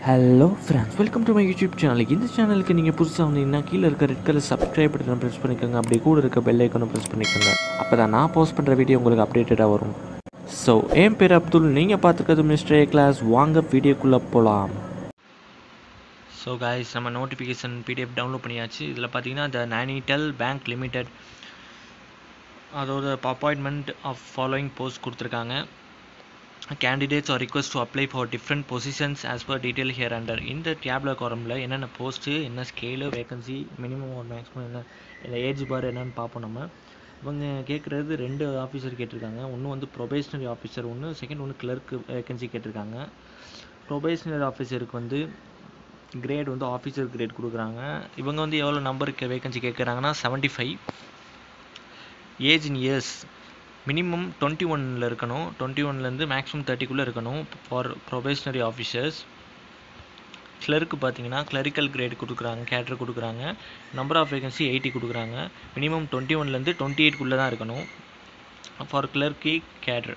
hello friends welcome to my YouTube channel இந்த சேனலுக்கு நீங்கள் புதுசாக வந்தீங்கன்னா கீழே இருக்க ரெட் கலர் சப்ஸ்கிரைப் பட்டனை ப்ரெஸ் பண்ணிக்கோங்க அப்படி கூட இருக்க பெல் ஐக்கனை ப்ரெஸ் பண்ணிக்கோங்க அப்போ தான் நான் போஸ்ட் பண்ணுற வீடியோ உங்களுக்கு அப்டேட்டடாக வரும் ஸோ என் பேர் அப்துல் நீங்கள் பார்த்துக்கிறது மிஸ்டர் ஏ கிளாஸ் வாங்க வீடியோக்குள்ளே போகலாம் ஸோ காய்ஸ் நம்ம நோட்டிஃபிகேஷன் பிடிஎஃப் டவுன்லோட் பண்ணியாச்சு இதில் பார்த்தீங்கன்னா இந்த நானிடெல் பேங்க் லிமிடெட் அதோட அப்பாயின்மெண்ட் ஆஃப் ஃபாலோயிங் போஸ்ட் கொடுத்துருக்காங்க candidates are request to apply for different positions as per detail here under இந்த டேப்ல காலமில் என்னென்ன போஸ்ட்டு என்ன ஸ்கேலு வேகன்சி மினிமம் ஒரு மேக்ஸிமம் என்ன இல்லை ஏஜ் பார் என்னன்னு பார்ப்போம் நம்ம இவங்க கேட்குறது ரெண்டு ஆஃபீஸர் கேட்டிருக்காங்க ஒன்று வந்து ப்ரொபேஷனரி ஆஃபீஸர் ஒன்று செகண்ட் ஒன்று கிளர்க் வேகன்சி கேட்டிருக்காங்க ப்ரொபேஷனரி ஆஃபீஸருக்கு வந்து கிரேட் வந்து ஆஃபீஸர் கிரேட் கொடுக்குறாங்க இவங்க வந்து எவ்வளோ நம்பருக்கு வேகன்சி கேட்குறாங்கன்னா seventy five age in years minimum twenty ஒனில் இருக்கணும் டுவெண்ட்டி ஒன்லேருந்து மேக்ஸிமம் தேர்ட்டிக்குள்ளே இருக்கணும் ஃபார் ப்ரொபேஷனரி ஆஃபீஸர்ஸ் கிளர்க்கு பார்த்தீங்கன்னா கிளரிக்கல் கிரேட் கொடுக்குறாங்க கேட்ரு கொடுக்குறாங்க நம்பர் ஆஃப் வேகன்சி எயிட்டி கொடுக்குறாங்க மினிமம் டுவெண்ட்டி ஒன்லேருந்து டுவெண்ட்டி எயிட்குள்ளே தான் இருக்கணும் ஃபார் கிளர்க்கி கேட்ரு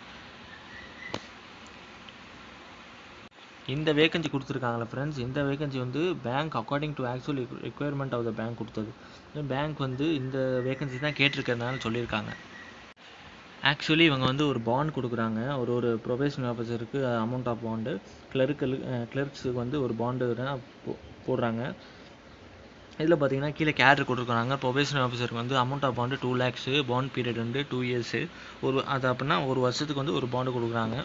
இந்த வேகன்சி கொடுத்துருக்காங்களே ஃப்ரெண்ட்ஸ் இந்த வேகன்சி வந்து bank according to actual requirement of the bank கொடுத்தது பேங்க் வந்து இந்த வேகன்சி தான் கேட்டிருக்கிறதுனால சொல்லியிருக்காங்க ஆக்சுவலி இவங்க வந்து ஒரு பாண்ட் கொடுக்குறாங்க ஒரு ஒரு ப்ரொபேஷனல் ஆஃபீஸருக்கு அமௌண்ட் ஆஃப் பாண்டு கிளர்க்கல் கிளர்க்ஸுக்கு வந்து ஒரு பாண்டு தான் போ- போடுறாங்க இதில் பார்த்தீங்கன்னா கீழே கேட்ரு கொடுக்குறாங்க ப்ரொபேஷனல் ஆஃபீஸருக்கு வந்து amount of bond two lakhs bond period வந்து டூ இயர்ஸு ஒரு அது அப்படின்னா ஒரு வருஷத்துக்கு வந்து ஒரு பாண்டு கொடுக்குறாங்க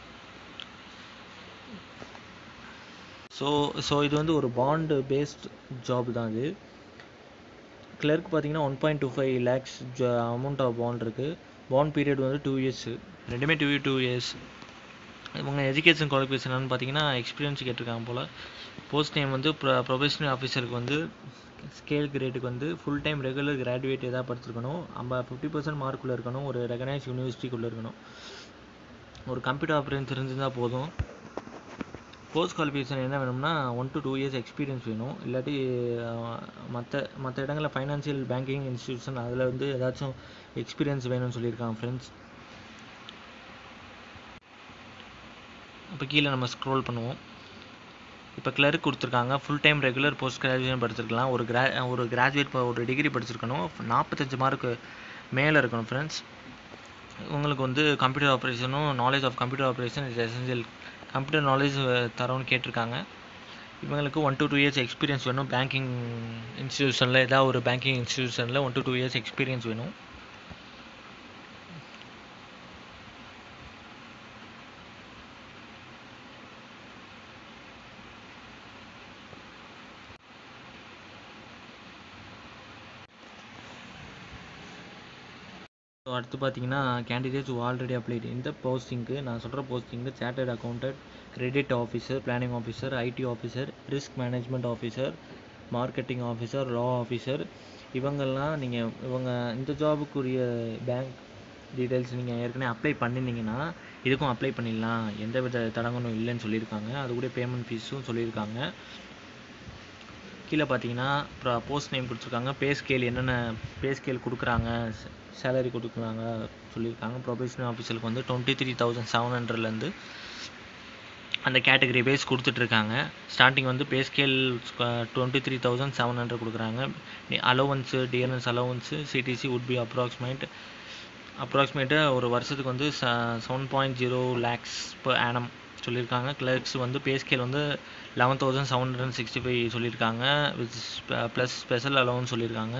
ஸோ ஸோ இது வந்து ஒரு பாண்டு பேஸ்ட் ஜாப் தான் இது கிளர்க் பார்த்தீங்கன்னா one point two five lakhs amount of bond இருக்குது பாண்ட் பீரியட் வந்து டூ இயர்ஸு ரெண்டுமே டூ டூ இயர்ஸ் இவங்க எஜுகேஷன் குவாலிஃபிகேஷன் பார்த்தீங்கன்னா எக்ஸ்பீரியன்ஸ் கேட்டிருக்காங்க போல் போஸ்ட் நேம் வந்து ப்ரொஃபஷனல் ஆஃபீஸருக்கு வந்து ஸ்கேல் கிரேட்டுக்கு வந்து ஃபுல் டைம் ரெகுலர் கிராஜுவேட் எதாவது படிச்சிருக்கணும் நம்ம ஃபிஃப்டி பர்சன்ட் மார்க்குள்ளே இருக்கணும் ஒரு ரெகனைஸ் யூனிவர்சிட்டிக்குள்ளே இருக்கணும் ஒரு கம்ப்யூட்டர் ஆப்ரேஷன் தெரிஞ்சிருந்தால் போதும் போஸ்ட் குவாலிஃபிகேஷன் என்ன வேணும்னா one to two years experience வேணும் இல்லாட்டி மற்ற மற்ற இடங்களில் ஃபைனான்சியல் பேங்கிங் இன்ஸ்டியூஷன் அதில் வந்து ஏதாச்சும் எக்ஸ்பீரியன்ஸ் வேணும்னு சொல்லியிருக்காங்க ஃப்ரெண்ட்ஸ் இப்போ கீழே நம்ம ஸ்க்ரோல் பண்ணுவோம் இப்போ கிளர்க் கொடுத்துருக்காங்க full time regular post graduation படிச்சிருக்கலாம் ஒரு கிரா ஒரு கிராஜுவேட் ஒரு டிகிரி படிச்சிருக்கணும் நாற்பத்தஞ்சு மார்க்கு மேலே இருக்கணும் ஃப்ரெண்ட்ஸ் உங்களுக்கு வந்து கம்ப்யூட்டர் ஆப்ரேஷனும் knowledge of computer operation is essential computer knowledge தரோன்னு கேட்டிருக்காங்க இவங்களுக்கு one to two years experience வேணும் பேங்கிங் இன்ஸ்டியூஷனில் ஏதாவது ஒரு பேங்கிங் இன்ஸ்டியூஷனில் one to two years experience வேணும் ஸோ அடுத்து பார்த்தீங்கன்னா கேண்டிடேட்ஸ் ஆல்ரெடி அப்ளைட் இந்த போஸ்டிங்க்கு நான் சொல்கிற போஸ்டிங்க்கு chartered accountant credit officer planning officer IT officer risk management officer marketing officer law officer இவங்கெல்லாம் நீங்கள் இவங்க இந்த ஜாபுக்குரிய பேங்க் டீட்டெயில்ஸ் நீங்கள் ஏற்கனவே அப்ளை பண்ணிருந்தீங்கன்னா இதுக்கும் அப்ளை பண்ணிடலாம் எந்த வித தடங்கலும் இல்லைன்னு சொல்லியிருக்காங்க அது கூட பேமெண்ட் ஃபீஸும் சொல்லியிருக்காங்க கீழே பார்த்தீங்கன்னா அப்புறம் போஸ்ட் நேம் கொடுத்துருக்காங்க பே ஸ்கேல் என்னென்ன பே ஸ்கேல் கொடுக்குறாங்க சேலரி கொடுக்குறாங்க சொல்லியிருக்காங்க ப்ரொபேஷனல் ஆஃபீஸருக்கு வந்து டுவெண்ட்டி த்ரீ தௌசண்ட் செவன் ஹண்ட்ரட்லேருந்து அந்த கேட்டகரி பேஸ் கொடுத்துட்ருக்காங்க ஸ்டார்டிங் வந்து pay scale twenty three thousand seven hundred கொடுக்குறாங்க allowance DNS allowance CTC would be approximate அப்ராக்சிமேட்டாக ஒரு வருஷத்துக்கு வந்து seven point zero lakhs per annum சொல்லியிருக்காங்க கிளர்க்ஸ் வந்து பே ஸ்கேல் வந்து eleven thousand seven hundred sixty five சொல்லியிருக்காங்க வித் ப்ளஸ் ஸ்பெஷல் அலோவன்ஸ் சொல்லியிருக்காங்க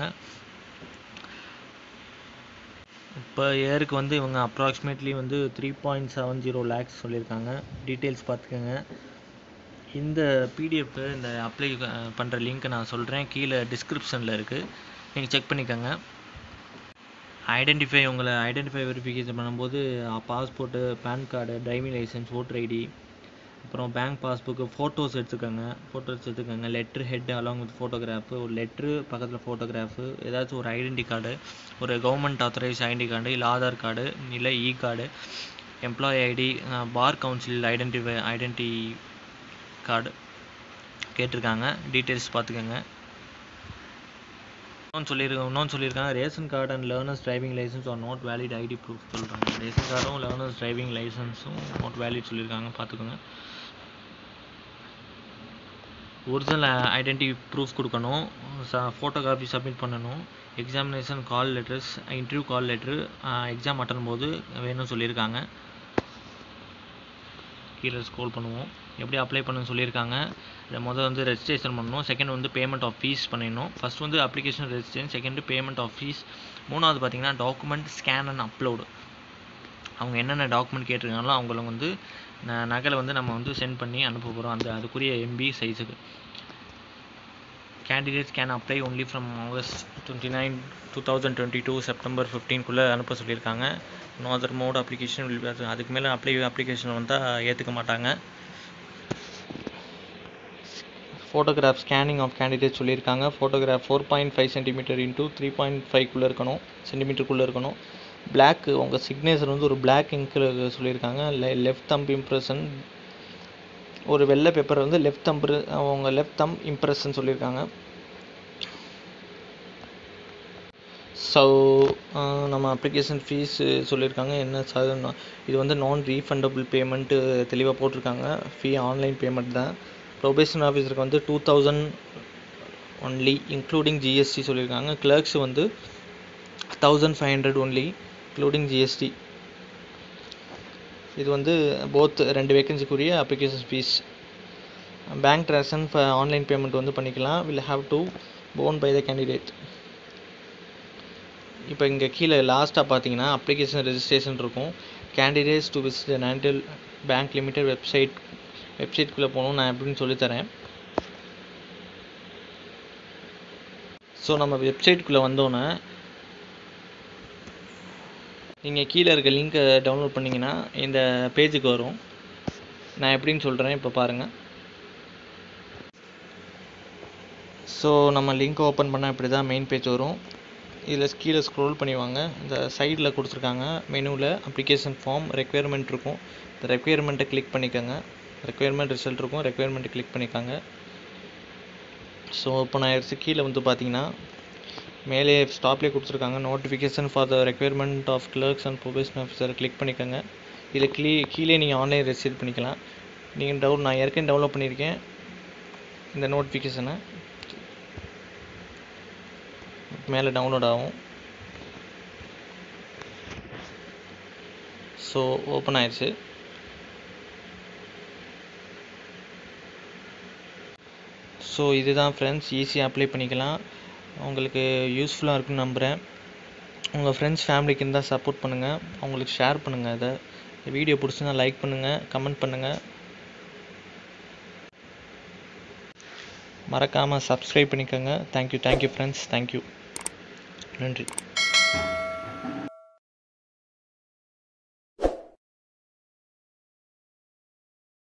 இப்போ இயருக்கு வந்து இவங்க அப்ராக்சிமேட்லி வந்து three point seven zero lakhs சொல்லியிருக்காங்க டீட்டெயில்ஸ் பார்த்துக்கோங்க இந்த பிடிஎஃப் இந்த அப்ளை பண்ணுற லிங்க் நான் சொல்கிறேன் கீழே டிஸ்கிரிப்ஷனில் இருக்குது நீங்கள் செக் பண்ணிக்கோங்க ஐடென்டிஃபை உங்களை ஐடென்டிஃபை வெரிஃபிகேஷன் பண்ணும்போது passport pan card driving licence voter ID அப்புறம் பேங்க் பாஸ்புக்கு ஃபோட்டோஸ் எடுத்துக்கோங்க ஃபோட்டோஸ் எடுத்துக்கோங்க letter head along with photograph ஒரு லெட்ரு பக்கத்தில் ஃபோட்டோகிராஃபு ஏதாச்சும் ஒரு ஐடென்டி கார்டு ஒரு கவர்மெண்ட் ஆத்தரைஸ் ஐடென்டி கார்டு இல்லை ஆதார் கார்டு இல்லை E card employee ID bar council identify identity card கேட்டிருக்காங்க டீட்டெயில்ஸ் பார்த்துக்கோங்க இன்னொன்று சொல்லியிருக்காங்க இன்னொன்று சொல்லியிருக்காங்க ration card and learners driving licence are not valid ID proof சொல்கிறாங்க ரேஷன் கார்டும் லேர்னர்ஸ் டிரைவிங் லைசன்ஸும் நாட் வேலிட் சொல்லியிருக்காங்க பார்த்துக்கோங்க ஒரிஜினல் ஐடென்டி ப்ரூஃப் கொடுக்கணும் ச ஃபோட்டோகிராஃபி சப்மிட் பண்ணணும் examination call letters interview call letter exam attend போது வேணும்னு சொல்லியிருக்காங்க கீழே ஸ்க்ரோல் பண்ணுவோம் எப்படி அப்ளை பண்ணணும்னு சொல்லியிருக்காங்க இதை முதல் வந்து ரெஜிஸ்ட்ரேஷன் பண்ணணும் செகண்ட் வந்து பேமெண்ட் ஆஃப் ஃபீஸ் பண்ணிடணும் ஃபஸ்ட் வந்து application registration second payment of fees மூணாவது பார்த்தீங்கன்னா டாக்குமெண்ட் ஸ்கேன் அண்ட் அப்லோடு அவங்க என்னென்ன டாக்குமெண்ட் கேட்டிருக்காங்களோ அவங்கள வந்து ந நகலை வந்து நம்ம வந்து சென்ட் பண்ணி அனுப்ப போகிறோம் அந்த அதுக்குரிய எம்பி சைஸுக்கு candidates can apply only from August twenty nine two thousand twenty two September ஃபிஃப்டீன்குள்ளே அனுப்ப சொல்லியிருக்காங்க no other mode application will அதுக்கு மேலே அப்ளை அப்ளிகேஷன் வந்தால் ஏற்றுக்க மாட்டாங்க ஃபோட்டோகிராஃப் ஸ்கேனிங் ஆஃப் கேண்டிடேட் சொல்லியிருக்காங்க photograph four point five centimetre into three point ஃபைவ்க்குள்ளே இருக்கணும் சென்டிமீட்டருக்குள்ளே இருக்கணும் பிளாக் உங்கள் சிக்னேச்சர் வந்து ஒரு பிளாக் இங்கில் சொல்லியிருக்காங்க லெ லெஃப்ட் தம்ப் இம்ப்ரெஷன் ஒரு வெள்ளை பேப்பர் வந்து லெஃப்ட் தம்ப் அவங்க லெஃப்ட் தம் இம்ப்ரெஷன் சொல்லியிருக்காங்க ஸோ நம்ம அப்ளிகேஷன் ஃபீஸ் சொல்லியிருக்காங்க என்ன சார் இது வந்து நான் ரீஃபண்டபிள் பேமெண்ட்டு தெளிவாக போட்டிருக்காங்க ஃபீ ஆன்லைன் பேமெண்ட் தான் ப்ரொபேஷன் ஆஃபீஸருக்கு வந்து two thousand only including GST சொல்லியிருக்காங்க கிளர்க்ஸ் வந்து thousand five hundred only including GST இது வந்து போத் ரெண்டு வேக்கன்சிக்குரிய application fees bank transaction online payment வந்து பண்ணிக்கலாம் will have to borne by the candidate இப்போ இங்கே கீழே லாஸ்ட்டாக பார்த்தீங்கன்னா அப்ளிகேஷன் ரெஜிஸ்ட்ரேஷன் இருக்கும் candidates to visit Nainital bank limited website வெப்சைட்குள்ளே போகணும் நான் எப்படின்னு சொல்லித்தரேன் ஸோ நம்ம வெப்சைட்குள்ளே வந்தோன்னே நீங்கள் கீழே இருக்க லிங்க்கை டவுன்லோட் பண்ணிங்கன்னா இந்த பேஜுக்கு வரும் நான் எப்படின்னு சொல்கிறேன் இப்போ பாருங்கள் ஸோ நம்ம லிங்க் ஓப்பன் பண்ணால் இப்படி தான் மெயின் பேஜ் வரும் இதில் கீழே ஸ்க்ரோல் பண்ணிவாங்க இந்த சைடில் கொடுத்துருக்காங்க மெனுவில் அப்ளிகேஷன் ஃபார்ம் ரெக்குயர்மெண்ட் இருக்கும் இந்த ரெக்குயர்மெண்ட்டை கிளிக் பண்ணிக்கோங்க ரெக்குயர்மெண்ட் ரிசல்ட் இருக்கும் ரெக்குயர்மெண்ட்டை கிளிக் பண்ணிக்கோங்க ஸோ இப்போ நான் எடுத்து கீழே வந்து பார்த்தீங்கன்னா மேலே ஸ்டாப்லேயே கொடுத்துருக்காங்க notification for the requirement of clerks and probation officer click பண்ணிக்கோங்க இதில் கிளீ கீழே நீங்கள் ஆன்லைன் ரெசீவ் பண்ணிக்கலாம் நீங்கள் டவுன் நான் ஏற்கனவே டவுன்லோட் பண்ணியிருக்கேன் இந்த நோட்டிஃபிகேஷனை மேலே டவுன்லோட் ஆகும் ஸோ ஓப்பன் ஆயிடுச்சு ஸோ இதுதான் ஃப்ரெண்ட்ஸ் ஈஸியாக அப்ளை பண்ணிக்கலாம் உங்களுக்கு யூஸ்ஃபுல்லாக இருக்குன்னு நம்புகிறேன் உங்கள் ஃப்ரெண்ட்ஸ் ஃபேமிலிக்கு இருந்தால் சப்போர்ட் பண்ணுங்கள் அவங்களுக்கு ஷேர் பண்ணுங்கள் இதை வீடியோ பிடிச்சிருந்தா லைக் பண்ணுங்கள் கமெண்ட் பண்ணுங்கள் மறக்காமல் சப்ஸ்கிரைப் பண்ணிக்கோங்க தேங்க்யூ தேங்க்யூ ஃப்ரெண்ட்ஸ் தேங்க்யூ நன்றி